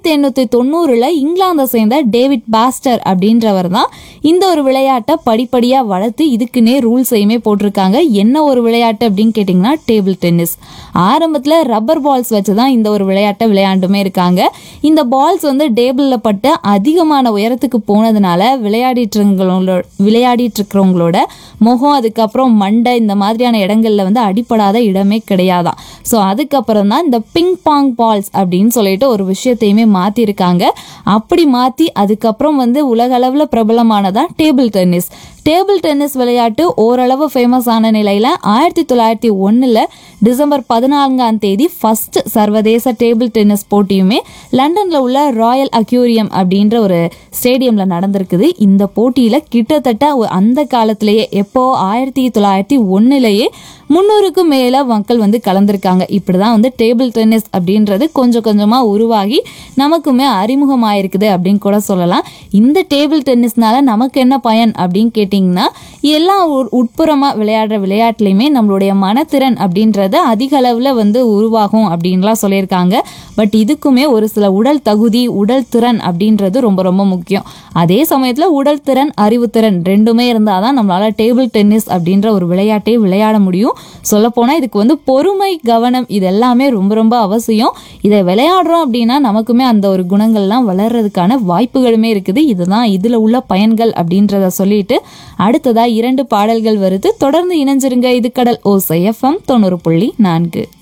ஆயிரத்தி எண்ணூற்றி தொண்ணூறில் இங்கிலாந்தை சேர்ந்த டேவிட் பாஸ்டர் அப்படின்றவர் தான் இந்த ஒரு விளையாட்டை படிப்படியாக வளர்த்து இதுக்குன்னே ரூல்ஸையுமே போட்டிருக்காங்க என்ன ஒரு விளையாட்டு அப்படின்னு கேட்டிங்கன்னா டேபிள் டென்னிஸ் ஆரம்பத்தில் ரப்பர் பால்ஸ் வச்சு தான் இந்த ஒரு விளையாட்டை விளையாண்டுமே இருக்காங்க இந்த பால்ஸ் வந்து டேபிளில் பட்டு அதிகமான உயரத்துக்கு போனதுனால விளையாடிட்டு விளையாடிட்டு இருக்கிறவங்களோட முகம் அதுக்கப்புறம் மண்டை இந்த மாதிரியான இடங்கள்ல வந்து அடிப்படாத இடமே கிடையாதாம் ஸோ அதுக்கப்புறம் தான் இந்த பிங் பாங் பால்ஸ் அப்படின்னு சொல்லிட்டு ஒரு விஷயத்தையுமே மாற்றிருக்காங்க அப்படி மாற்றி அதுக்கப்புறம் வந்து உலக அளவில் பிரபலமானதா டேபிள் டென்னிஸ் டேபிள் டென்னிஸ் விளையாட்டு ஓரளவு ஃபேமஸ் ஆன நிலையில் ஆயிரத்தி தொள்ளாயிரத்தி ஒன்றில் டிசம்பர் பதினான்காம் தேதி ஃபர்ஸ்ட் சர்வதேச டேபிள் டென்னிஸ் போட்டியுமே லண்டனில் உள்ள ராயல் அக்யூரியம் அப்படின்ற ஒரு ஸ்டேடியமில் நடந்திருக்குது இந்த போட்டியில் கிட்டத்தட்ட ஒ- அந்த காலத்திலேயே எப்போ ஆயிரத்தி தொள்ளாயிரத்தி ஒன்றுலேயே முந்நூறுக்கும் மேலே மக்கள் வந்து கலந்துருக்காங்க இப்படி தான் வந்து டேபிள் டென்னிஸ் அப்படின்றது கொஞ்சம் கொஞ்சமாக உருவாகி நமக்குமே அறிமுகமாயிருக்குது அப்படின்னு கூட சொல்லலாம் இந்த டேபிள் டென்னிஸ்னால நமக்கு என்ன பயன் அப்படின்னு கேட்டிங்கன்னா எல்லா உட்- உட்புறமா விளையாடுற விளையாட்டுலையுமே நம்மளுடைய மனத்திறன் அப்படின்றது அதிக அளவில் வந்து உருவாகும் அப்படின்லாம் சொல்லியிருக்காங்க பட் இதுக்குமே ஒரு சில உடல் தகுதி உடல் திறன் அப்படின்றது ரொம்ப ரொம்ப முக்கியம் அதே சமயத்தில் உடல் திறன் அறிவுத்திறன் ரெண்டுமே இருந்தால் தான் நம்மளால டேபிள் டென்னிஸ் அப்படின்ற ஒரு விளையாட்டை விளையாட முடியும் சொல்லப்போனால் இதுக்கு வந்து பொறுமை கவனம் இது எல்லாமே ரொம்ப ரொம்ப அவசியம் இதை விளையாடுறோம் அப்படின்னா நமக்குமே அந்த ஒரு குணங்கள்லாம் வளர்றதுக்கான வாய்ப்புகளுமே இருக்குது இதுதான் இதில் உள்ள பயன்கள் அப்படின்றத சொல்லிட்டு அடுத்ததா இரண்டு பாடல்கள் வருது தொடர்ந்து இணைஞ்சிருங்க இது கடல் ஓசை எஃப்எம் தொண்ணூறு புள்ளி நான்கு